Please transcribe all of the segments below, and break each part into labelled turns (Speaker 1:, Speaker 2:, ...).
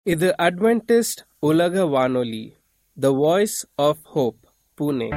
Speaker 1: இது அட்வென்டிஸ்ட் உலக வானொலி the voice of hope Pune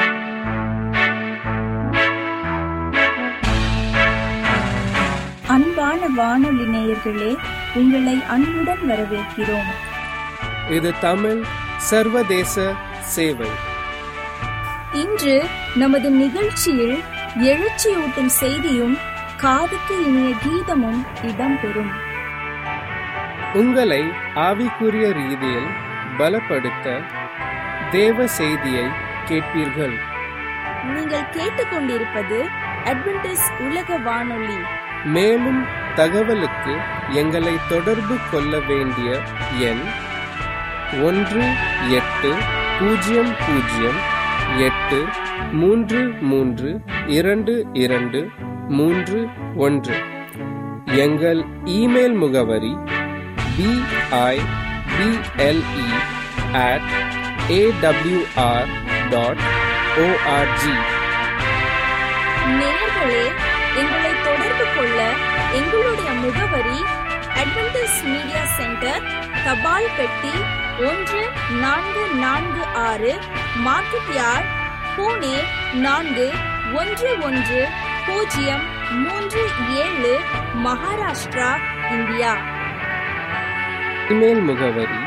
Speaker 2: அன்பான வானொலி நேயர்களே உங்களை அன்புடன் வரவேற்கிறோம்
Speaker 1: இது தமிழ் சர்வதேச சேவை
Speaker 2: இன்று நமது நிகழ்ச்சியில் எழுச்சியூட்டும் செய்தியும் காதுக்கு இனிய கீதமும் இடம்பெறும்
Speaker 1: உங்களை ஆவிக்குரிய ரீதியில் பலப்படுத்த தேவ செய்தியை கேட்பீர்கள்
Speaker 2: நீங்கள் கேட்டுக்கொண்டிருப்பது அட்வென்டிஸ் உலக வானொலி
Speaker 1: மேலும் தகவலுக்கு எங்களை தொடர்பு கொள்ள வேண்டிய எண் ஒன்று எட்டு பூஜ்ஜியம் பூஜ்ஜியம் எட்டு மூன்று மூன்று இரண்டு இரண்டு மூன்று ஒன்று எங்கள் இமெயில் முகவரி B I B L E at A W R dot O R G
Speaker 2: நேயர்களே எங்களை தொடர்பு கொள்ள எங்களுடைய முகவரி அட்வென்டிஸ் மீடியா சென்டர் தபால் பெட்டி ஒன்று நான்கு நான்கு ஆறு மார்க்கெட் யார்ட் பூனே நான்கு ஒன்று ஒன்று பூஜ்ஜியம் மூன்று ஏழு மகாராஷ்டிரா இந்தியா
Speaker 1: இமெயில் முகவரி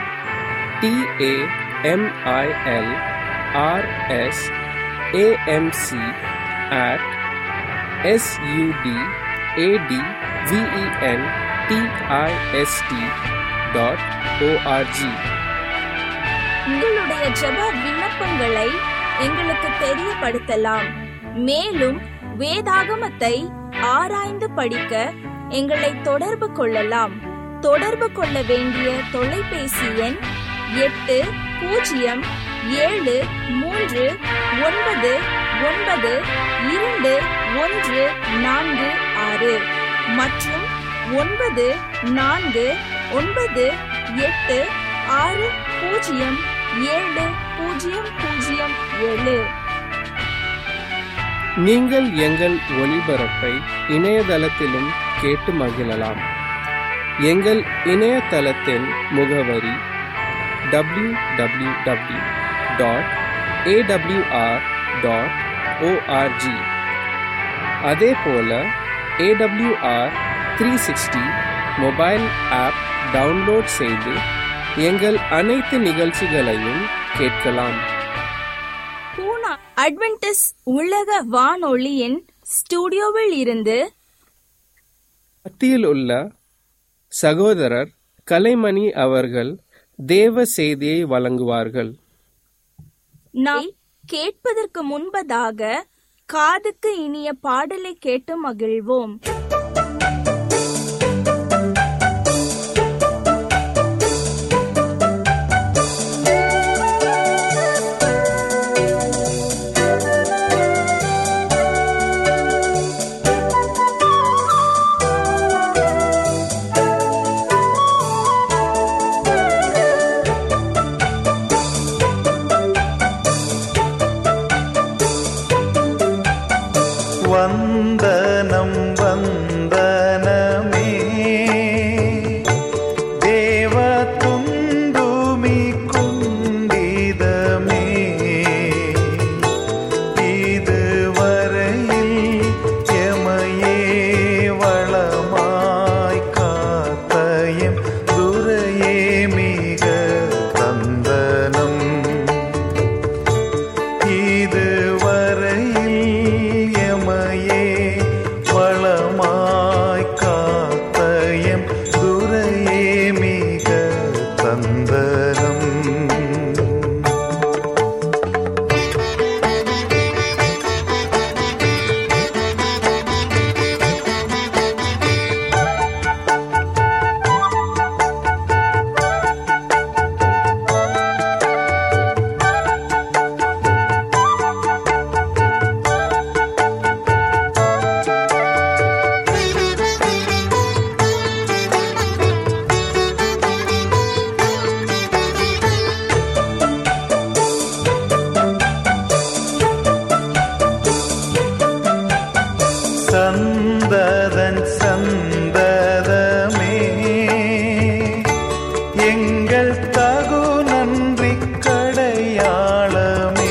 Speaker 1: T A M I L R S A M C at S U D A D V E N T I S T dot O R G
Speaker 2: உங்களுடைய ஜெப விண்ணப்பங்களை எங்களுக்கு தெரியப்படுத்தலாம் மேலும் வேதாகமத்தை ஆராய்ந்து படிக்க எங்களை தொடர்பு கொள்ளலாம் தொடர்பு கொள்ள வேண்டிய தொலைபேசி எண் எட்டு பூஜ்ஜியம் ஏழு மூன்று ஒன்பது ஒன்பது இரண்டு ஒன்று நான்கு ஆறு மற்றும் ஒன்பது நான்கு ஒன்பது எட்டு ஆறு பூஜ்ஜியம் ஏழு பூஜ்ஜியம் பூஜ்ஜியம் ஏழு
Speaker 1: நீங்கள் எங்கள் ஒளிபரப்பை இணையதளத்திலும் கேட்டு மகிழலாம் எங்கள் இணையதளத்தின் முகவரி W W W dot A W R dot O R G அதே போல A W R three sixty mobile app download செய்து எங்கள் அனைத்து நிகழ்ச்சிகளையும் கேட்கலாம்
Speaker 2: பூனா அட்வென்டிஸ் உலக வானொலியின் ஸ்டுடியோவில் இருந்து
Speaker 1: மத்தியில் உள்ள சகோதரர் கலைமணி அவர்கள் தேவ செய்தியை வழங்குவார்கள்
Speaker 2: நாம் கேட்பதற்கு முன்பதாக காதுக்கு இனிய பாடலை கேட்டு மகிழ்வோம்
Speaker 3: வந்தனம் வந்த எங்கள் தகு நன்றி கடையாளமே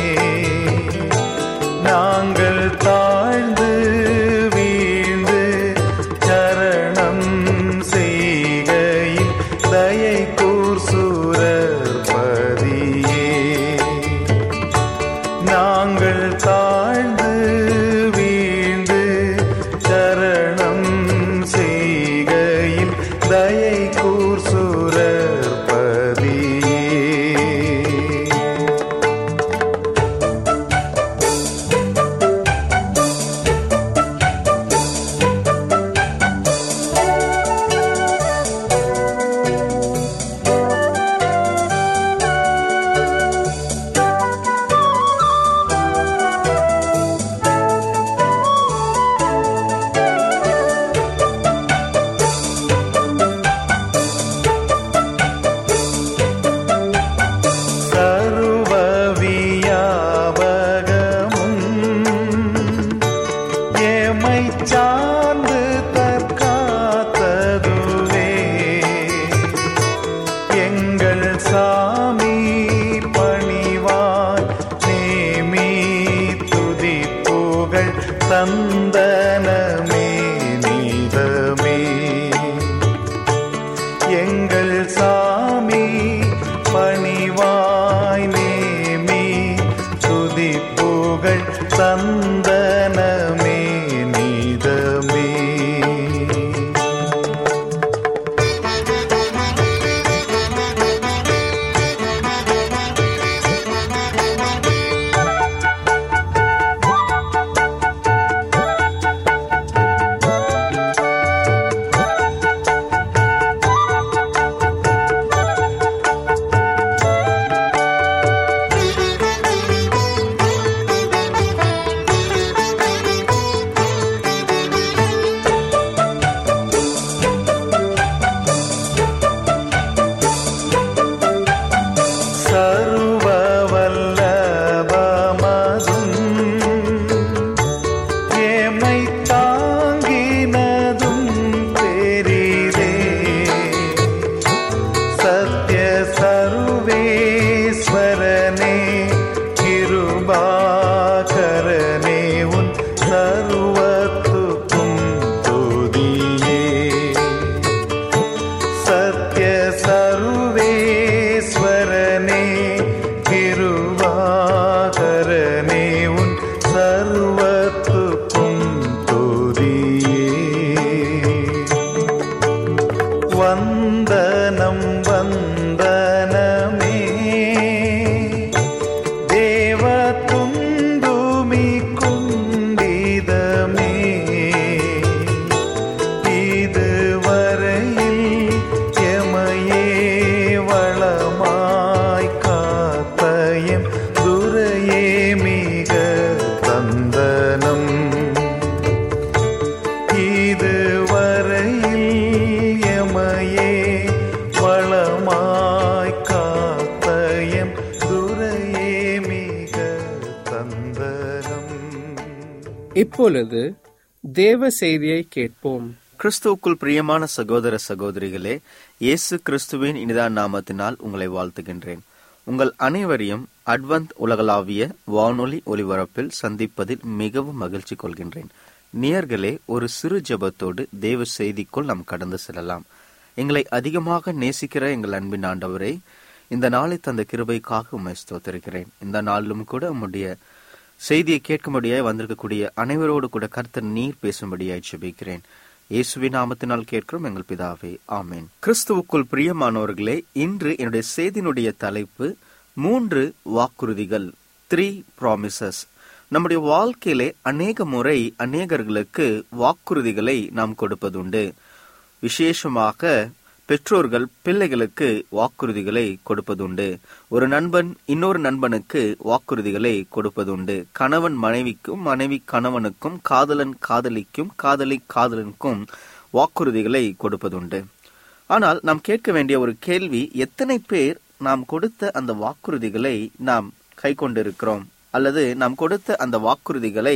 Speaker 3: நாங்கள் தாழ்ந்து வீழ்ந்து சரணம் செய்கையில் தயை கூர் சூரபதியே நாங்கள் தாழ்ந்து வீழ்ந்து சரணம் செய்கையில் தயை கூர் சூரபதியே சர்வவியாபகமும் ஏமை சார்ந்து தற்காத்ததுவே எங்கள் சாமி பணிவாய் நேமி துதி புகழ் தந்தனமே நீதமே எங்கள் சாமி பணிவாய் நேமி துதி புகழ் சந்தனமே நீதமே சர்வ வல்லபமதும் ஏமை தாங்கினதும் பெரிதே சத்ய சர்வேஸ்வரனே கிருபாகரனே உன் சர்வத்துக்கும் துதியே சத்ய சர்வேஸ்வரனே கிருவாகரனே உன் சர்வத்துக்கும் துதியே வந்தனம் வந்தனமே தேவ துந்துமி குண்டிதமே இதுவரையில் எமையே வளமாய் காத்தயம் துரையே மிக தந்தனம் இதுவரையில் எமையே வளமாய் காத்தயம் துரையே மிக தந்தனம்
Speaker 1: இப்பொழுது தேவ செய்தியை கேட்போம்
Speaker 4: கிறிஸ்துவுக்குள் பிரியமான சகோதர சகோதரிகளே இயேசு கிறிஸ்துவின் இனிதான நாமத்தினால் உங்களை வாழ்த்துகின்றேன் உங்கள் அனைவரையும் அட்வந்த் உலகளாவிய வானொலி ஒலிபரப்பில் சந்திப்பதில் மிகவும் மகிழ்ச்சி கொள்கின்றேன் நேயர்களே ஒரு சிறு ஜெபத்தோடு தேவ செய்திக்குள் நாம் கடந்து செல்லலாம் எங்களை அதிகமாக நேசிக்கிற எங்கள் அன்பின் ஆண்டவரே இந்த நாளை தந்த கிருபைக்காக உண்மை ஸ்தோத்திருக்கிறேன் இந்த நாளிலும் கூட உம்முடைய செய்தியை கேட்கும்படியாய் வந்திருக்கக்கூடிய அனைவரோடு கூட கர்த்தர் நீர் பேசும்படியாய் ஜெபிக்கிறேன் இயேசுவின் நாமத்தினால் கேட்கிறோம் எங்கள் பிதாவே ஆமேன் கிறிஸ்துவுக்குள் பிரியமானவர்களே இன்று என்னுடைய செய்தியினுடைய தலைப்பு மூன்று வாக்குறுதிகள் த்ரீ ப்ராமிசஸ் நம்முடைய வாழ்க்கையிலே அநேக முறை அநேகர்களுக்கு வாக்குறுதிகளை நாம் கொடுப்பதுண்டு விசேஷமாக பெற்றோர்கள் பிள்ளைகளுக்கு வாக்குறுதிகளை கொடுப்பதுண்டு ஒரு நண்பன் இன்னொரு நண்பனுக்கு வாக்குறுதிகளை கொடுப்பதுண்டு கணவன் மனைவிக்கும் மனைவி கணவனுக்கும் காதலன் காதலிக்கும் காதலி காதலனுக்கும் வாக்குறுதிகளை கொடுப்பதுண்டு ஆனால் நாம் கேட்க வேண்டிய ஒரு கேள்வி எத்தனை பேர் நாம் கொடுத்த அந்த வாக்குறுதிகளை நாம் கை கொண்டிருக்கிறோம் அல்லது நாம் கொடுத்த அந்த வாக்குறுதிகளை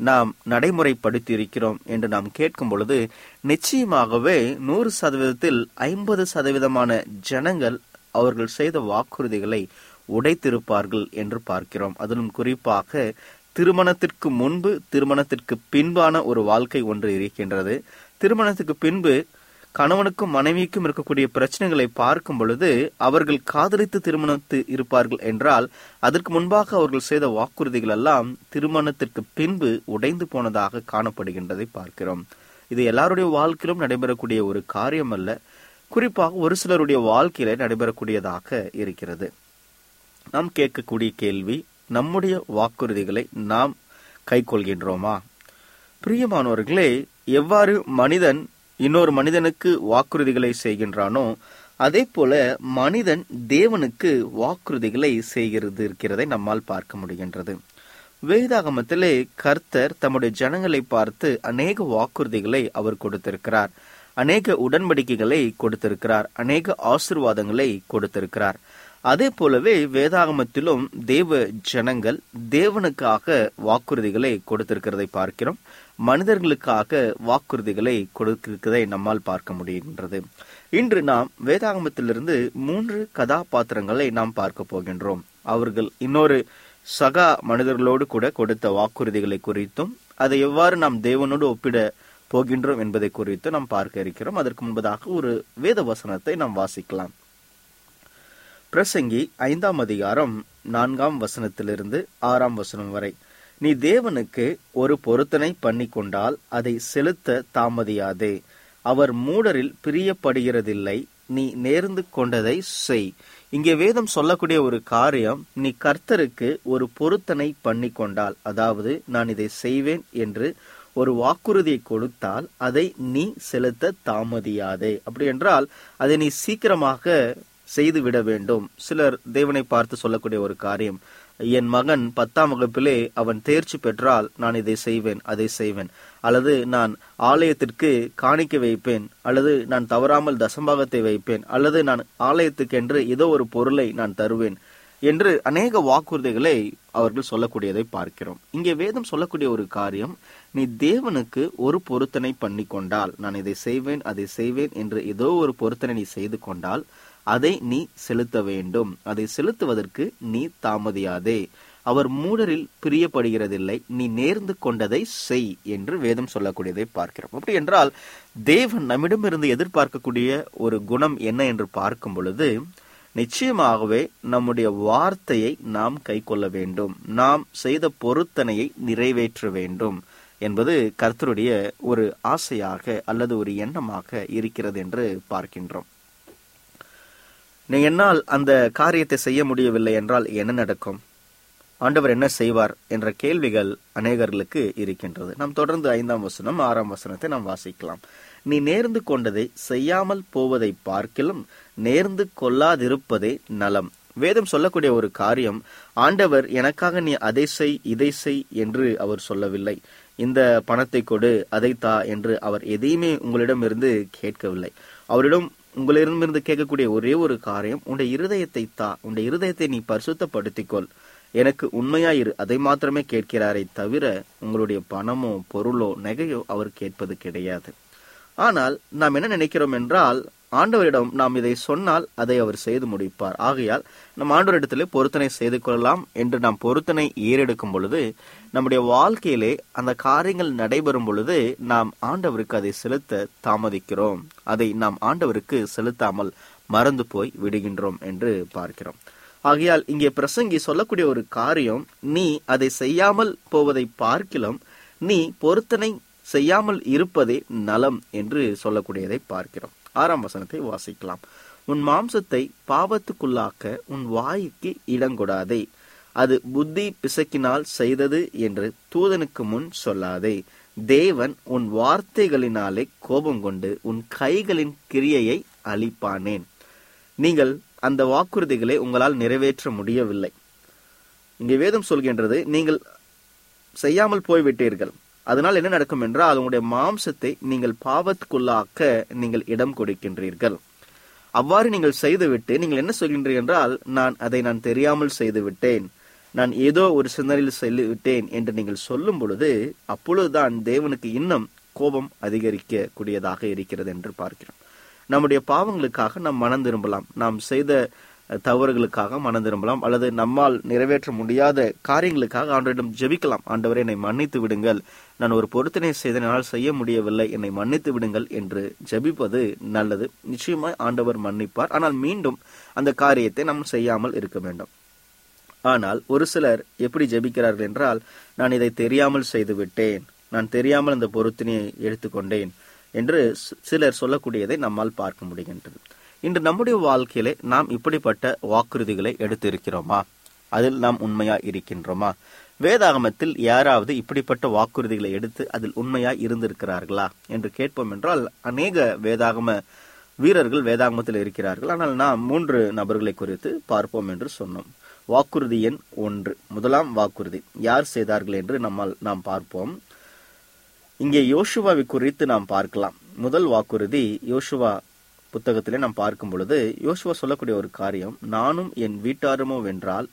Speaker 4: நாம் நடைமுறைப்படுத்தி இருக்கிறோம் என்று நாம் கேட்கும் பொழுது நிச்சயமாகவே நூறு சதவீதத்தில் ஐம்பது சதவீதமான ஜனங்கள் அவர்கள் செய்த வாக்குறுதிகளை உடைத்திருப்பார்கள் என்று பார்க்கிறோம் அதிலும் குறிப்பாக திருமணத்திற்கு முன்பு திருமணத்திற்கு பின்பான ஒரு வாழ்க்கை ஒன்று இருக்கின்றது திருமணத்துக்கு பின்பு கணவனுக்கும் மனைவிக்கும் இருக்கக்கூடிய பிரச்சனைகளை பார்க்கும் பொழுது அவர்கள் காதலித்து திருமணத்து இருப்பார்கள் என்றால் அதற்கு முன்பாக அவர்கள் செய்த வாக்குறுதிகள் எல்லாம் திருமணத்திற்கு பின்பு உடைந்து போனதாக காணப்படுகின்றதை பார்க்கிறோம் இது எல்லாருடைய வாழ்க்கையிலும் நடைபெறக்கூடிய ஒரு காரியம் அல்ல குறிப்பாக ஒரு சிலருடைய வாழ்க்கையில நடைபெறக்கூடியதாக இருக்கிறது நாம் கேட்கக்கூடிய கேள்வி நம்முடைய வாக்குறுதிகளை நாம் கைக்கொள்கின்றோமா பிரியமானவர்களே எவ்வாறு மனிதன் இன்னொரு மனிதனுக்கு வாக்குறுதிகளை செய்கின்றானோ அதே போல மனிதன் தேவனுக்கு வாக்குறுதிகளை செய்கிறது இருக்கிறதை நம்மால் பார்க்க முடிகின்றது வேதாகமத்திலே கர்த்தர் தம்முடைய ஜனங்களை பார்த்து அநேக வாக்குறுதிகளை அவர் கொடுத்திருக்கிறார் அநேக உடன்படிக்கைகளை கொடுத்திருக்கிறார் அநேக ஆசிர்வாதங்களை கொடுத்திருக்கிறார் அதே போலவே வேதாகமத்திலும் தேவ ஜனங்கள் தேவனுக்காக வாக்குறுதிகளை கொடுத்திருக்கிறதை பார்க்கிறோம் மனிதர்களுக்காக வாக்குறுதிகளை கொடுத்திருக்கிறதை நம்மால் பார்க்க முடிகின்றது இன்று நாம் வேதாகமத்திலிருந்து மூன்று கதாபாத்திரங்களை நாம் பார்க்க போகின்றோம் அவர்கள் இன்னொரு சகா மனிதர்களோடு கூட கொடுத்த வாக்குறுதிகளை குறித்தும் அதை எவ்வாறு நாம் தேவனோடு ஒப்பிட போகின்றோம் என்பதை குறித்து நாம் பார்க்க இருக்கிறோம் அதற்கு முன்பதாக ஒரு வேத வசனத்தை நாம் வாசிக்கலாம் பிரசங்கி ஐந்தாம் அதிகாரம் நான்காம் வசனத்திலிருந்து ஆறாம் வசனம் வரை நீ தேவனுக்கு ஒரு பொருத்தனை பண்ணி கொண்டால் அதை செலுத்த தாமதியாதே அவர் மூடரில் பிரியப்படுகிறதில்லை நீ நேர்ந்து கொண்டதை செய் இங்கே வேதம் சொல்லக்கூடிய ஒரு காரியம் நீ கர்த்தருக்கு ஒரு பொருத்தனை பண்ணி கொண்டால் அதாவது நான் இதை செய்வேன் என்று ஒரு வாக்குறுதியை கொடுத்தால் அதை நீ செலுத்த தாமதியாதே அப்படி என்றால் அதை நீ சீக்கிரமாக செய்து விட வேண்டும் சிலர் தேவனை பார்த்து சொல்லக்கூடிய ஒரு காரியம் என் மகன் பத்தாம் வகுப்பிலே அவன் தேர்ச்சி பெற்றால் நான் இதை செய்வேன் அதை செய்வேன் அல்லது நான் ஆலயத்திற்கு காணிக்க வைப்பேன் அல்லது நான் தவறாமல் தசம்பாகத்தை வைப்பேன் அல்லது நான் ஆலயத்துக்கென்று ஏதோ ஒரு பொருளை நான் தருவேன் என்று அநேக வாக்குறுதிகளை அவர்கள் சொல்லக்கூடியதை பார்க்கிறோம் இங்கே வேதம் சொல்லக்கூடிய ஒரு காரியம் நீ தேவனுக்கு ஒரு பொருத்தனை பண்ணி கொண்டால் நான் இதை செய்வேன் அதை செய்வேன் என்று ஏதோ ஒரு பொருத்தனை நீ செய்து கொண்டால் அதை நீ செலுத்த வேண்டும் அதை செலுத்துவதற்கு நீ தாமதியாதே அவர் மூடரில் பிரியப்படுகிறதில்லை நீ நேர்ந்து கொண்டதை செய் என்று வேதம் சொல்லக்கூடியதை பார்க்கிறோம் அப்படி என்றால் தேவன் நம்மிடமிருந்து எதிர்பார்க்கக்கூடிய ஒரு குணம் என்ன என்று பார்க்கும் பொழுது நிச்சயமாகவே நம்முடைய வார்த்தையை நாம் கை கொள்ள வேண்டும் நாம் செய்த பொருத்தனையை நிறைவேற்ற வேண்டும் என்பது கர்த்தருடைய ஒரு ஆசையாக அல்லது ஒரு எண்ணமாக இருக்கிறது என்று பார்க்கின்றோம் நீ என்னால் அந்த காரியத்தை செய்ய முடியவில்லை என்றால் என்ன நடக்கும் ஆண்டவர் என்ன செய்வார் என்ற கேள்விகள் அநேகர்களுக்கு இருக்கின்றது நாம் தொடர்ந்து ஐந்தாம் வசனம் ஆறாம் வசனத்தை நாம் வாசிக்கலாம் நீ நேர்ந்து கொண்டதை செய்யாமல் போவதை பார்க்கிலும் நேர்ந்து கொள்ளாதிருப்பதே நலம் வேதம் சொல்லக்கூடிய ஒரு காரியம் ஆண்டவர் எனக்காக நீ அதை செய் இதை செய் என்று அவர் சொல்லவில்லை இந்த பணத்தை கொடு அதை தா என்று அவர் எதையுமே உங்களிடமிருந்து கேட்கவில்லை அவரிடம் உங்களிடமிருந்து கேட்கக்கூடிய ஒரே ஒரு காரியம் உன்னுடைய இருதயத்தை தா உன்னுடைய இருதயத்தை நீ பரிசுத்தப்படுத்திக்கொள் எனக்கு உண்மையாயிரு அதை மாத்திரமே கேட்கிறாரே தவிர உங்களுடைய பணமோ பொருளோ நகையோ அவர் கேட்பது கிடையாது ஆனால் நாம் என்ன நினைக்கிறோம் என்றால் ஆண்டவரிடம் நாம் இதை சொன்னால் அதை அவர் செய்து முடிப்பார் ஆகையால் நம் ஆண்டவரிடத்திலே பொருத்தனை செய்து கொள்ளலாம் என்று நாம் பொருத்தனை ஏறெடுக்கும் பொழுது நம்முடைய வாழ்க்கையிலே அந்த காரியங்கள் நடைபெறும் பொழுது நாம் ஆண்டவருக்கு அதை செலுத்த தாமதிக்கிறோம் அதை நாம் ஆண்டவருக்கு செலுத்தாமல் மறந்து போய் விடுகின்றோம் என்று பார்க்கிறோம் ஆகையால் இங்கே பிரசங்கி சொல்லக்கூடிய ஒரு காரியம் நீ அதை செய்யாமல் போவதை பார்க்கிலும் நீ பொருத்தனை செய்யாமல் இருப்பதே நலம் என்று சொல்லக்கூடியதை பார்க்கிறோம் ஆறாம் வசனத்தை வாசிக்கலாம் உன் மாம்சத்தை பாவத்துக்குள்ளாக்க உன் வாய்க்கு இடங்கொடாதே அது புத்தி பிசக்கினால் செய்தது என்று தூதனுக்கு முன் சொல்லாதே தேவன் உன் வார்த்தைகளினாலே கோபம் கொண்டு உன் கைகளின் கிரியையை அழிப்பானேன் நீங்கள் அந்த வாக்குறுதிகளை உங்களால் நிறைவேற்ற முடியவில்லை இங்கே வேதம் சொல்கின்றது நீங்கள் செய்யாமல் போய்விட்டீர்கள் அதனால் என்ன நடக்கும் என்றால் உங்களுடைய மாம்சத்தை நீங்கள் பாவத்துக்குள்ளாக்க நீங்கள் இடம் கொடுக்கின்றீர்கள் அவ்வாறு நீங்கள் செய்துவிட்டு நீங்கள் என்ன சொல்கின்றீர்கள் என்றால் நான் அதை நான் தெரியாமல் செய்து விட்டேன் நான் ஏதோ ஒரு சிந்தனையில் சொல்லிவிட்டேன் என்று நீங்கள் சொல்லும் பொழுது அப்பொழுதுதான் தேவனுக்கு இன்னும் கோபம் அதிகரிக்க கூடியதாக இருக்கிறது என்று பார்க்கிறோம் நம்முடைய பாவங்களுக்காக நாம் மனம் திரும்பலாம் நாம் செய்த அஹ், தவறுகளுக்காக மனம் திரும்பலாம் அல்லது நம்மால் நிறைவேற்ற முடியாத காரியங்களுக்காக ஆண்டவரிடம் ஜெபிக்கலாம் ஆண்டவரே என்னை மன்னித்து விடுங்கள் நான் ஒரு பொருத்தனை செய்தனால் செய்ய முடியவில்லை என்னை மன்னித்து விடுங்கள் என்று ஜெபிப்பது நல்லது நிச்சயமாய் ஆண்டவர் மன்னிப்பார் ஆனால் மீண்டும் அந்த காரியத்தை நாம் செய்யாமல் இருக்க வேண்டும் ஆனால் ஒரு சிலர் எப்படி ஜெபிக்கிறார்கள் என்றால் நான் இதை தெரியாமல் செய்து விட்டேன் நான் தெரியாமல் அந்த பொருத்தினையை எடுத்துக்கொண்டேன் என்று சி- சிலர் சொல்லக்கூடியதை நம்மால் பார்க்க முடிகின்றது இன்று நம்முடைய வாழ்க்கையிலே நாம் இப்படிப்பட்ட வாக்குறுதிகளை எடுத்திருக்கிறோமா அதில் நாம் உண்மையா இருக்கின்றோமா வேதாகமத்தில் யாராவது இப்படிப்பட்ட வாக்குறுதிகளை எடுத்து அதில் உண்மையா இருந்திருக்கிறார்களா என்று கேட்போம் என்றால் அநேக வேதாகம வீரர்கள் வேதாகமத்தில் இருக்கிறார்கள் ஆனால் நாம் மூன்று நபர்களை குறித்து பார்ப்போம் என்று சொன்னோம் வாக்குறுதி எண் ஒன்று முதலாம் வாக்குறுதி யார் செய்தார்கள் என்று நம்மால் நாம் பார்ப்போம் இங்கே யோசுவாவை குறித்து நாம் பார்க்கலாம் முதல் வாக்குறுதி யோசுவா புத்தகத்திலே நாம் பார்க்கும் பொழுது யோசுவா சொல்லக்கூடிய ஒரு காரியம் நானும் என் வீட்டாருமோ வென்றால்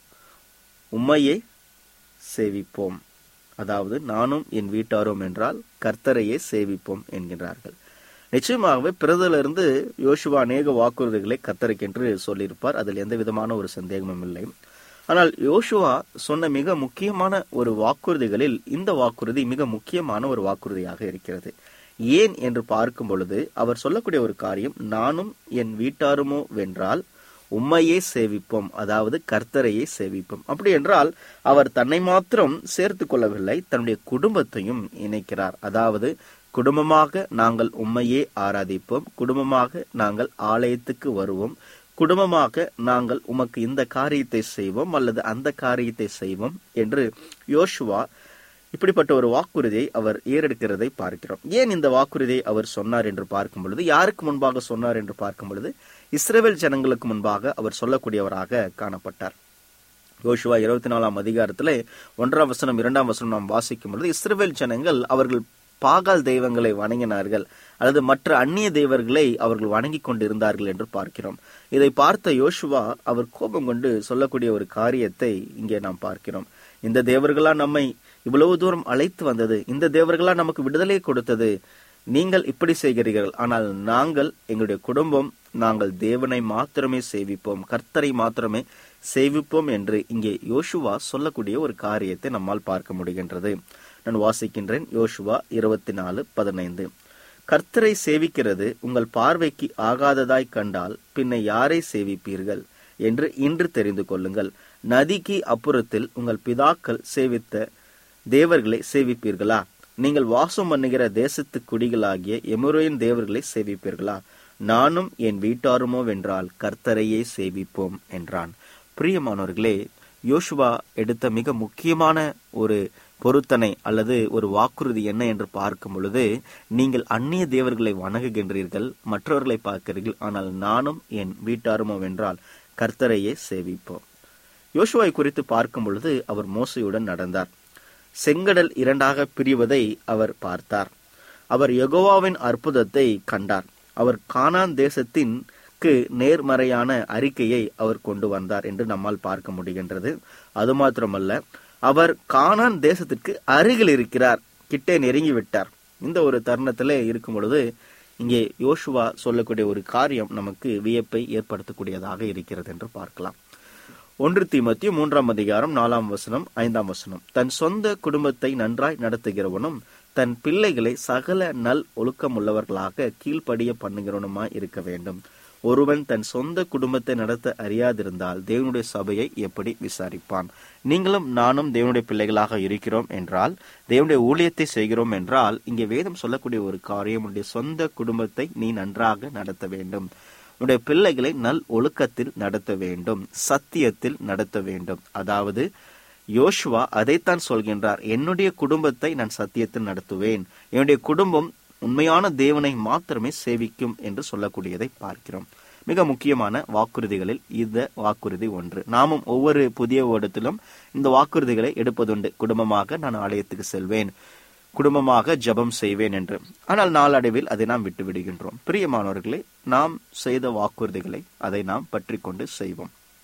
Speaker 4: உம்மையே சேவிப்போம் அதாவது நானும் என் வீட்டாரும் என்றால் கர்த்தரையே சேவிப்போம் என்கிறார்கள் நிச்சயமாகவே பிறதிலிருந்து யோசுவா அநேக வாக்குறுதிகளை கத்தருக்கென்று சொல்லியிருப்பார் அதில் எந்த விதமான ஒரு சந்தேகமும் இல்லை ஆனால் யோசுவா சொன்ன மிக முக்கியமான ஒரு வாக்குறுதிகளில் இந்த வாக்குறுதி மிக முக்கியமான ஒரு வாக்குறுதியாக இருக்கிறது ஏன் என்று பார்க்கும் பொழுது அவர் சொல்லக்கூடிய ஒரு காரியம் நானும் என் வீட்டாருமோ வென்றால் உம்மையே சேவிப்போம் அதாவது கர்த்தரையே சேவிப்போம் அப்படி என்றால் அவர் தன்னை மாத்திரம் சேர்த்து கொள்ளவில்லை தன்னுடைய குடும்பத்தையும் இணைக்கிறார் அதாவது குடும்பமாக நாங்கள் உம்மையே ஆராதிப்போம் குடும்பமாக நாங்கள் ஆலயத்துக்கு வருவோம் குடும்பமாக நாங்கள் உமக்கு இந்த காரியத்தை செய்வோம் அல்லது அந்த காரியத்தை செய்வோம் என்று யோசுவா இப்படிப்பட்ட ஒரு வாக்குறுதியை அவர் ஏறெடுக்கிறதை பார்க்கிறோம் ஏன் இந்த வாக்குறுதியை அவர் சொன்னார் என்று பார்க்கும் பொழுது யாருக்கு முன்பாக சொன்னார் என்று பார்க்கும் பொழுது இஸ்ரேல் ஜனங்களுக்கு முன்பாக அவர் சொல்லக்கூடியவராக காணப்பட்டார் யோசுவா இருபத்தி நாலாம் அதிகாரத்திலே ஒன்றாம் வசனம் இரண்டாம் வசனம் நாம் வாசிக்கும் பொழுது இஸ்ரேல் ஜனங்கள் அவர்கள் பாகால் தெய்வங்களை வணங்கினார்கள் அல்லது மற்ற அந்நிய தெய்வர்களை அவர்கள் வணங்கி கொண்டிருந்தார்கள் என்று பார்க்கிறோம் இதை பார்த்த யோசுவா அவர் கோபம் கொண்டு சொல்லக்கூடிய ஒரு காரியத்தை இங்கே நாம் பார்க்கிறோம் இந்த தேவர்களா நம்மை இவ்வளவு தூரம் அழைத்து வந்தது இந்த தேவர்களா நமக்கு விடுதலை கொடுத்தது நீங்கள் இப்படி செய்கிறீர்கள் ஆனால் நாங்கள் எங்களுடைய குடும்பம் நாங்கள் தேவனை மாத்திரமே சேவிப்போம் கர்த்தரை மாத்திரமே சேவிப்போம் என்று இங்கே யோசுவா சொல்லக்கூடிய ஒரு காரியத்தை நம்மால் பார்க்க முடிகின்றது நான் வாசிக்கின்றேன் யோசுவா இருபத்தி நாலு பதினைந்து கர்த்தரை சேவிக்கிறது உங்கள் பார்வைக்கு ஆகாததாய் கண்டால் பின்ன யாரை சேவிப்பீர்கள் என்று இன்று தெரிந்து கொள்ளுங்கள் நதிக்கு அப்புறத்தில் உங்கள் பிதாக்கள் சேவித்த தேவர்களை சேவிப்பீர்களா நீங்கள் வாசம் பண்ணுகிற தேசத்து குடிகளாகிய எமுரோயின் தேவர்களை சேவிப்பீர்களா நானும் என் வீட்டாருமோ வென்றால் கர்த்தரையே சேவிப்போம் என்றான் பிரியமானவர்களே யோசுவா எடுத்த மிக முக்கியமான ஒரு பொருத்தனை அல்லது ஒரு வாக்குறுதி என்ன என்று பார்க்கும் பொழுது நீங்கள் அந்நிய தேவர்களை வணங்குகின்றீர்கள் மற்றவர்களை பார்க்கிறீர்கள் ஆனால் நானும் என் வீட்டாருமோ வென்றால் கர்த்தரையே சேவிப்போம் யோசுவாவை குறித்து பார்க்கும் பொழுது அவர் மோசையுடன் நடந்தார் செங்கடல் இரண்டாக பிரிவதை அவர் பார்த்தார் அவர் யெகோவாவின் அற்புதத்தை கண்டார் அவர் கானான் தேசத்தின்க்கு நேர்மறையான அறிக்கையை அவர் கொண்டு வந்தார் என்று நம்மால் பார்க்க முடிகின்றது அது மாத்திரமல்ல அவர் கானான் தேசத்திற்கு அருகில் இருக்கிறார் கிட்டே நெருங்கி விட்டார் இந்த ஒரு தருணத்திலே இருக்கும் பொழுது இங்கே யோசுவா சொல்லக்கூடிய ஒரு காரியம் நமக்கு வியப்பை ஏற்படுத்தக்கூடியதாக இருக்கிறது என்று பார்க்கலாம் ஒன்று தீமத்திய மூன்றாம் அதிகாரம் நாலாம் வசனம் ஐந்தாம் வசனம் தன் சொந்த குடும்பத்தை நன்றாய் நடத்துகிறவனும் தன் பிள்ளைகளை சகல நல் ஒழுக்கமுள்ளவர்களாக கீழ்ப்படிய பண்ணுகிறவனுமாய் இருக்க வேண்டும் ஒருவன் தன் சொந்த குடும்பத்தை நடத்த அறியாதிருந்தால் தேவனுடைய சபையை எப்படி விசாரிப்பான் நீங்களும் நானும் தேவனுடைய பிள்ளைகளாக இருக்கிறோம் என்றால் தேவனுடைய ஊழியத்தை செய்கிறோம் என்றால் இங்கே வேதம் சொல்லக்கூடிய ஒரு காரியம் உன்னுடைய சொந்த குடும்பத்தை நீ நன்றாக நடத்த வேண்டும் உன்னுடைய பிள்ளைகளை நல் ஒழுக்கத்தில் நடத்த வேண்டும் சத்தியத்தில் நடத்த வேண்டும் அதாவது யோசுவா அதைத்தான் சொல்கின்றார் என்னுடைய குடும்பத்தை நான் சத்தியத்தில் நடத்துவேன் என்னுடைய குடும்பம் உண்மையான தேவனை மாத்திரமே சேவிக்கும் என்று சொல்லக்கூடியதை பார்க்கிறோம் மிக முக்கியமான வாக்குறுதிகளில் இந்த வாக்குறுதி ஒன்று நாமும் ஒவ்வொரு புதிய வருடத்திலும் இந்த வாக்குறுதிகளை எடுப்பதுண்டு குடும்பமாக நான் ஆலயத்துக்கு செல்வேன் குடும்பமாக ஜெபம் செய்வேன் என்று ஆனால் நாளடைவில் அதை நாம் விட்டு விடுகின்றோம் பிரியமானவர்களே நாம் செய்த வாக்குறுதிகளை அதை நாம் பற்றி கொண்டு செய்வோம்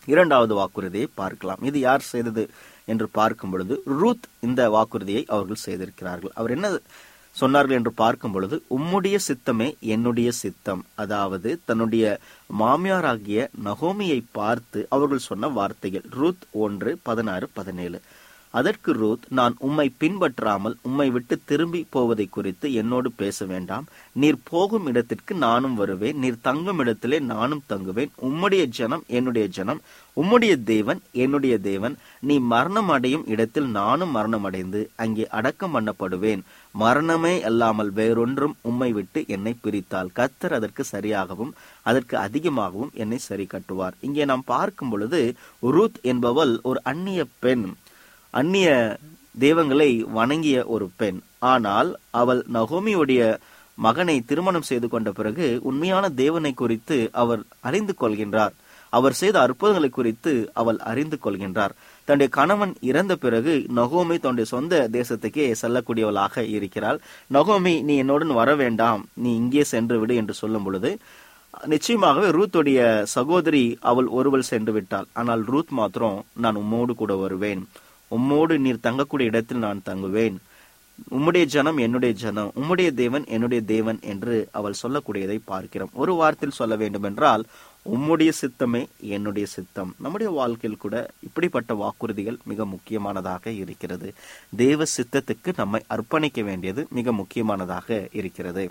Speaker 4: இரண்டாவது வாக்குறுதியை பார்க்கலாம் இது யார் செய்தது என்று பார்க்கும் பொழுது ரூத் இந்த வாக்குறுதியை அவர்கள் செய்திருக்கிறார்கள் அவர் என்ன சொன்னார்கள் என்று பார்க்கும் பொழுது உம்முடைய சித்தமே என்னுடைய சித்தம் அதாவது தன்னுடைய மாமியாராகிய நகோமியை பார்த்து அவர்கள் சொன்ன வார்த்தைகள் ரூத் ஒன்று பதினாறு பதினேழு அதற்கு ரூத் நான் உம்மை பின்பற்றாமல் உம்மை விட்டு திரும்பி போவதை குறித்து என்னோடு பேச வேண்டாம் நீர் போகும் இடத்திற்கு நானும் வருவேன் நீர் தங்கும் இடத்திலே நானும் தங்குவேன் உம்முடைய ஜனம் என்னுடைய ஜனம் உம்முடைய தேவன் என்னுடைய தேவன் நீ மரணம் அடையும் இடத்தில் நானும் மரணம் அடைந்து அங்கே அடக்கம் பண்ணப்படுவேன் மரணமே அல்லாமல் வேறொன்றும் உம்மை விட்டு என்னை பிரித்தால் கத்தர் அதற்கு சரியாகவும் அதற்கு அதிகமாகவும் என்னை சரி கட்டுவார் இங்கே நாம் பார்க்கும் பொழுது ரூத் என்பவள் ஒரு அந்நிய பெண் அந்நிய தெய்வங்களை வணங்கிய ஒரு பெண் ஆனால் அவள் நகோமியுடைய மகனை திருமணம் செய்து கொண்ட பிறகு உண்மையான தேவனை குறித்து அவர் அறிந்து கொள்கின்றார் அவர் செய்த அற்புதங்களை குறித்து அவள் அறிந்து கொள்கின்றார் தன்னுடைய கணவன் இறந்த பிறகு நகோமி தன்னுடைய சொந்த தேசத்துக்கே செல்லக்கூடியவளாக இருக்கிறாள் நகோமி நீ என்னுடன் வர வேண்டாம் நீ இங்கே சென்று விடு என்று சொல்லும் பொழுது நிச்சயமாகவே ரூத்துடைய சகோதரி அவள் ஒருவள் சென்று விட்டாள் ஆனால் ரூத் மாத்திரம் நான் உம்மோடு கூட வருவேன் உம்மோடு நீர் தங்கக்கூடிய இடத்தில் நான் தங்குவேன் உம்முடைய ஜனம் என்னுடைய ஜனம் உம்முடைய தேவன் என்னுடைய தேவன் என்று அவள் சொல்லக்கூடியதை பார்க்கிறோம் ஒரு வார்த்தையில் சொல்ல வேண்டும் என்றால் உம்முடைய சித்தமே என்னுடைய சித்தம் நம்முடைய வாழ்க்கையில் கூட இப்படிப்பட்ட வாக்குறுதிகள் மிக முக்கியமானதாக இருக்கிறது தேவ சித்தத்துக்கு நம்மை அர்ப்பணிக்க வேண்டியது மிக முக்கியமானதாக இருக்கிறது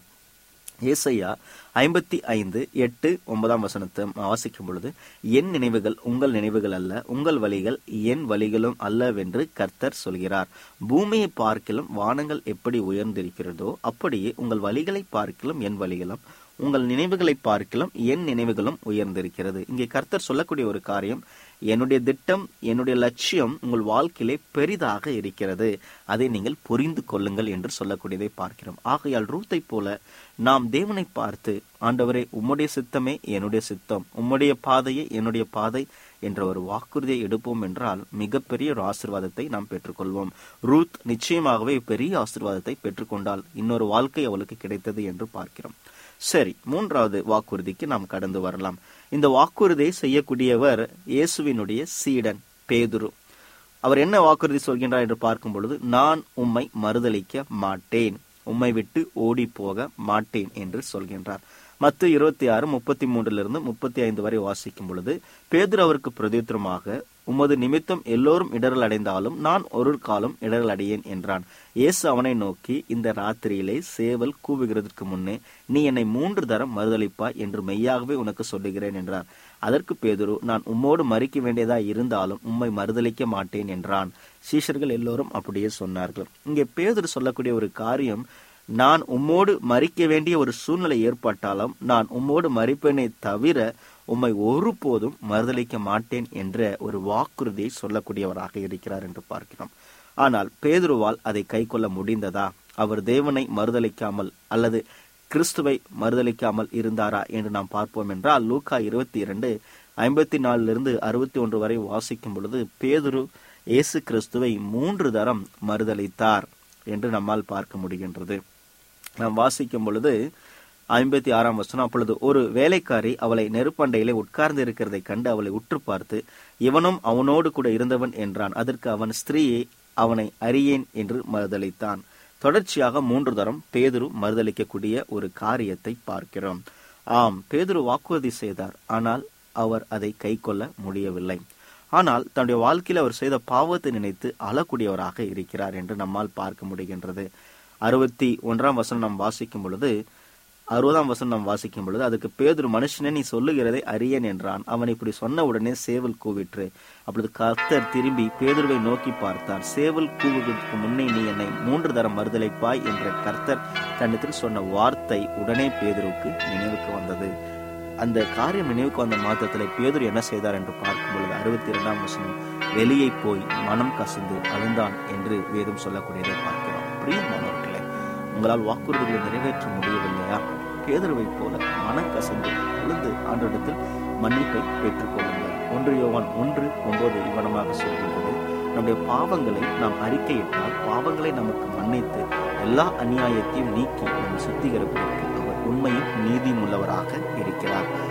Speaker 4: ஏசையா ஐம்பத்தி ஐந்து எட்டு ஒன்பதாம் வசனத்தை வாசிக்கும் பொழுது என் நினைவுகள் உங்கள் நினைவுகள் அல்ல உங்கள் வழிகள் என் வழிகளும் அல்லவென்று கர்த்தர் சொல்கிறார் பூமியை பார்க்கிலும் வானங்கள் எப்படி உயர்ந்திருக்கிறதோ அப்படியே உங்கள் வழிகளை பார்க்கிலும் என் வழிகளும் உங்கள் நினைவுகளை பார்க்கிலும் என் நினைவுகளும் உயர்ந்திருக்கிறது இங்கே கர்த்தர் சொல்லக்கூடிய ஒரு காரியம் என்னுடைய திட்டம் என்னுடைய லட்சியம் உங்கள் வாழ்க்கையிலே பெரிதாக இருக்கிறது அதை நீங்கள் புரிந்து கொள்ளுங்கள் என்று சொல்லக்கூடியதை பார்க்கிறோம் ஆகையால் ரூத்தை போல நாம் தேவனை பார்த்து ஆண்டவரே உம்முடைய சித்தமே என்னுடைய சித்தம் உம்முடைய பாதையே என்னுடைய பாதை என்ற ஒரு வாக்குறுதியை எடுப்போம் என்றால் மிகப்பெரிய ஒரு ஆசிர்வாதத்தை நாம் பெற்றுக்கொள்வோம் ரூத் நிச்சயமாகவே பெரிய ஆசிர்வாதத்தை பெற்றுக்கொண்டால் இன்னொரு வாழ்க்கை அவளுக்கு கிடைத்தது என்று பார்க்கிறோம் சரி மூன்றாவது வாக்குறுதிக்கு நாம் கடந்து வரலாம் இந்த வாக்குறுதியை செய்யக்கூடியவர் இயேசுவினுடைய சீடன் பேதுரு அவர் என்ன வாக்குறுதி சொல்கின்றார் என்று பார்க்கும் பொழுது நான் உம்மை மறுதளிக்க மாட்டேன் உம்மை விட்டு ஓடி போக மாட்டேன் என்று சொல்கின்றார் மத்து இருபத்தி ஆறு முப்பத்தி மூன்றிலிருந்து முப்பத்தி ஐந்து வரை வாசிக்கும் பொழுது பேதுரு அவருக்கு பிரதித்திரமாக உமது நிமித்தம் எல்லோரும் இடரல் அடைந்தாலும் நான் ஒரு காலம் இடரல் அடையேன் என்றான் இயேசு அவனை நோக்கி இந்த ராத்திரியிலே சேவல் கூவுகிறதற்கு முன்னே நீ என்னை மூன்று தரம் மறுதளிப்பாய் என்று மெய்யாகவே உனக்கு சொல்லுகிறேன் என்றார் அதற்கு பேதுரு நான் உம்மோடு மறிக்க வேண்டியதா இருந்தாலும் உம்மை மறுதளிக்க மாட்டேன் என்றான் சீஷர்கள் எல்லோரும் அப்படியே சொன்னார்கள் இங்கே பேதுரு சொல்லக்கூடிய ஒரு காரியம் நான் உம்மோடு மறிக்க வேண்டிய ஒரு சூழ்நிலை ஏற்பட்டாலும் நான் உம்மோடு மறிப்பேனே தவிர உம்மை ஒருபோதும் மறுதளிக்க மாட்டேன் என்ற ஒரு வாக்குறுதியை சொல்லக்கூடியவராக இருக்கிறார் என்று பார்க்கிறோம் ஆனால் பேதுருவால் அதை கை கொள்ள முடிந்ததா அவர் தேவனை மறுதளிக்காமல் அல்லது கிறிஸ்துவை மறுதளிக்காமல் இருந்தாரா என்று நாம் பார்ப்போம் என்றால் லூக்கா இருபத்தி இரண்டு ஐம்பத்தி நாலிலிருந்து அறுபத்தி ஒன்று வரை வாசிக்கும் பொழுது பேதுரு இயேசு கிறிஸ்துவை மூன்று தரம் மறுதளித்தார் என்று நம்மால் பார்க்க முடிகின்றது நாம் வாசிக்கும் பொழுது ஐம்பத்தி ஆறாம் வசனம் அப்பொழுது ஒரு வேலைக்காரி அவளை நெருப்பண்டையிலே உட்கார்ந்து இருக்கிறதை கண்டு அவளை உற்று பார்த்து இவனும் அவனோடு கூட இருந்தவன் என்றான் அதற்கு அவன் ஸ்திரீயை அவனை அறியேன் என்று மறுதளித்தான் தொடர்ச்சியாக மூன்று தரம் பேதுரு மறுதளிக்கக்கூடிய ஒரு காரியத்தை பார்க்கிறோம் ஆம் பேதுரு வாக்குறுதி செய்தார் ஆனால் அவர் அதை கை கொள்ள முடியவில்லை ஆனால் தன்னுடைய வாழ்க்கையில் அவர் செய்த பாவத்தை நினைத்து அழக்கூடியவராக இருக்கிறார் என்று நம்மால் பார்க்க முடிகின்றது அறுபத்தி ஒன்றாம் வசனம் நாம் வாசிக்கும் பொழுது அறுபதாம் வசனம் நாம் வாசிக்கும் பொழுது அதுக்கு பேதுரு மனுஷனே நீ சொல்லுகிறதை அறியேன் என்றான் அவன் இப்படி சொன்ன உடனே சேவல் கூவிற்று அப்பொழுது கர்த்தர் திரும்பி பேதுருவை நோக்கி பார்த்தார் சேவல் கூவுவதற்கு முன்னே நீ என்னை மூன்று தரம் மறுதலைப்பாய் என்ற கர்த்தர் தன்னிடத்தில் சொன்ன வார்த்தை உடனே பேதுருவுக்கு நினைவுக்கு வந்தது அந்த காரியம் நினைவுக்கு வந்த மாதத்தில் பேதுரு என்ன செய்தார் என்று பார்க்கும் பொழுது அறுபத்தி இரண்டாம் வசனம் வெளியே போய் மனம் கசந்து அழுந்தான் என்று வேதம் சொல்லக்கூடியதை பார்க்கிறோம் பிரியமானவர்களே உங்களால் வாக்குறுதிகளை நிறைவேற்ற முடியவில்லையா பேதுருவை போல மனம் கசந்து அழுந்து ஆண்டோடத்தில் மன்னிப்பை பெற்றுக்கொள்ளுங்கள் ஒன்று யோவான் ஒன்று ஒன்பது இவனமாக சொல்கின்றது நம்முடைய பாவங்களை நாம் அறிக்கையிட்டால் பாவங்களை நமக்கு மன்னித்து எல்லா அநியாயத்தையும் நீக்கி நம்மை சுத்திகரிப்பதற்கு அவர் உண்மையும் நீதியும் உள்ளவராக இருக்கிறார்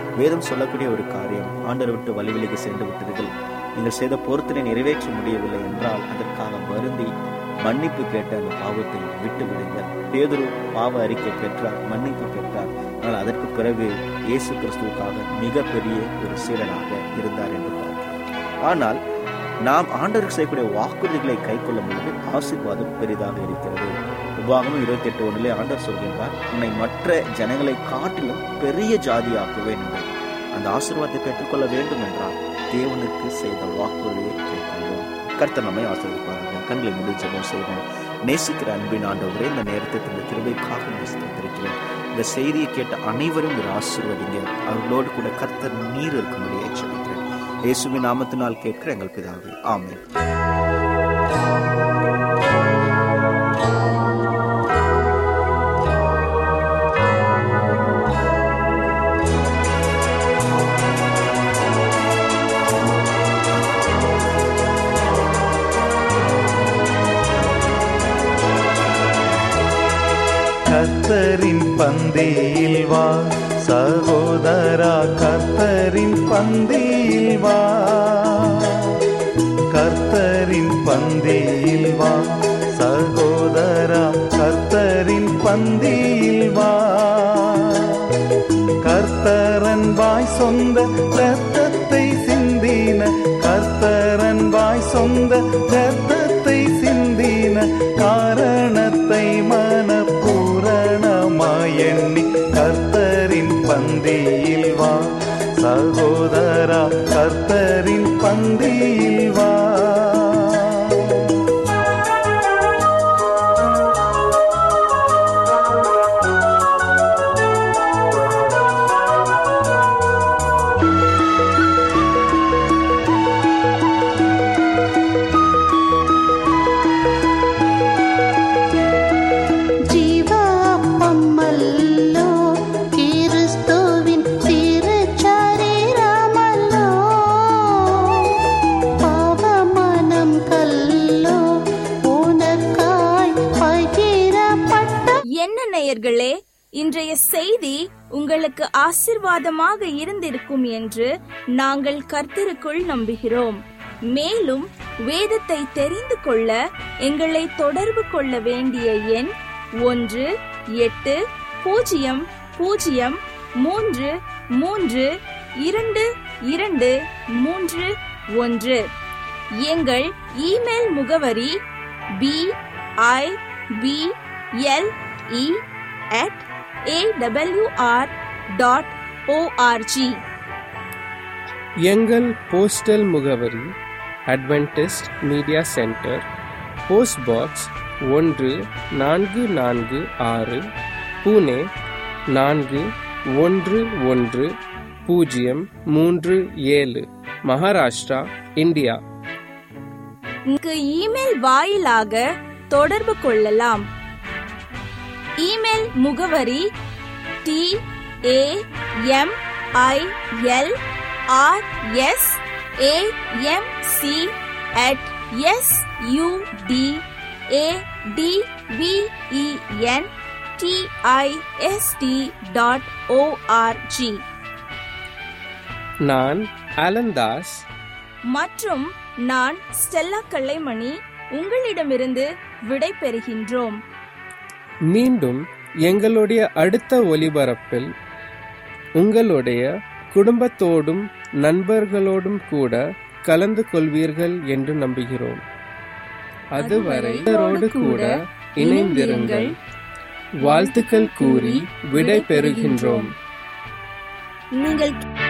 Speaker 4: வேதம் சொல்லக்கூடிய ஒரு காரியம் ஆண்டரை விட்டு வழி விலகி சென்று விட்டீர்கள் நீங்கள் செய்த பொருத்தனை நிறைவேற்ற முடியவில்லை என்றால் அதற்காக வருந்தி மன்னிப்பு கேட்ட அந்த பாவத்தை விட்டு விடுங்கள் பேதுரு பாவ அறிக்கை பெற்றார் மன்னிப்பு பெற்றார் ஆனால் அதற்கு பிறகு இயேசு கிறிஸ்துவுக்காக மிகப்பெரிய ஒரு சீடனாக இருந்தார் என்று பார்க்கிறோம் ஆனால் நாம் ஆண்டருக்கு செய்யக்கூடிய வாக்குறுதிகளை கை கொள்ளும் பொழுது ஆசீர்வாதம் பெரிதாக இருக்கிறது உபாகமும் இருபத்தி எட்டு ஒன்றிலே ஆண்டர் சொல்கின்றார் உன்னை மற்ற ஜனங்களை காட்டிலும் பெரிய ஜாதியாக்குவேன் என்று அந்த ஆசீர்வாதத்தை பெற்றுக்கொள்ள வேண்டும் என்றால் தேவனுக்கு செய்த வாக்குறுதியை கேட்கிறோம் கர்த்தர் நம்மை ஆசீர்வதிப்பார்கள் கண்களை மூடி ஜெபம் செய்வோம் நேசிக்கிற அன்பின் ஆண்டவரே இந்த நேரத்தை இந்த திருவைக்காக நேசித்திருக்கிறேன் இந்த செய்தியை கேட்ட அனைவரும் ஒரு ஆசீர்வதிங்க அவர்களோடு கூட கர்த்தர் நீர் இருக்கும்படி எச்சரிக்கிறேன் இயேசுவின் நாமத்தினால் கேட்கிற எங்கள் பிதாவே ஆமென்
Speaker 3: கர்த்தரின் பந்தியில் வா சகோதரா கர்த்தரின் பந்தியில் வா கர்த்தரின் பந்தியில் வா சகோதரா கர்த்தரின் பந்தியில் வா கர்த்தரன் வாய் சொந்த ரத்தத்தை சிந்தின கர்த்தரன் வாய் சொந்த ரத்தத்தை சிந்தின காரணத்தை மனப்பூரணமாய் எண்ணி கர்த்தரின் பந்தியில் வா சகோதரா கர்த்தரின் பந்தியில் வா
Speaker 5: ജീവാപ്പമല്ലോ ക്രിസ്തുവിൻ തിരുശരീരമല്ലോ പാവമനം കല്ലോ ഉനക്കായി പകിരപ്പെട്ട
Speaker 2: என்ன நேயர்களே இன்றைய செய்தி உங்களுக்கு ஆசிர்வாதமாக இருந்திருக்கும் என்று நாங்கள் கர்த்தருக்குள் நம்புகிறோம் மேலும் வேதத்தை தெரிந்து கொள்ள எங்களை தொடர்பு கொள்ள வேண்டிய எண் ஒன்று எட்டு பூஜ்ஜியம் பூஜ்ஜியம் மூன்று மூன்று இரண்டு இரண்டு மூன்று ஒன்று எங்கள் இமெயில் முகவரி B I B L E at A W R dot O R G
Speaker 1: எங்கள் போஸ்டல் முகவரி Adventist media centre post box ஒன்று நான்கு நான்கு ஆறு புனே நான்கு ஒன்று ஒன்று பூஜ்ஜியம் மூன்று ஏழு மகாராஷ்டிரா இந்தியா
Speaker 2: இங்கு இமெயில் வாயிலாக தொடர்பு கொள்ளலாம் இமெயில் முகவரி T A M I L R S A M C at S U D A D V E N T I S T dot O R G
Speaker 1: நான் அலந்தாஸ்
Speaker 2: மற்றும் நான் ஸ்டெல்லா கல்லைமணி உங்களிடமிருந்து விடை பெறுகின்றோம்
Speaker 1: மீண்டும் எங்களுடைய அடுத்த ஒலிபரப்பில் உங்களுடைய குடும்பத்தோடும் நண்பர்களோடும் கூட கலந்து கொள்வீர்கள் என்று நம்புகிறோம் அதுவரை இவரோடு கூட இணைந்திருங்கள் வாழ்த்துக்கள் கூறி விடை பெறுகின்றோம்
Speaker 2: நீங்கள்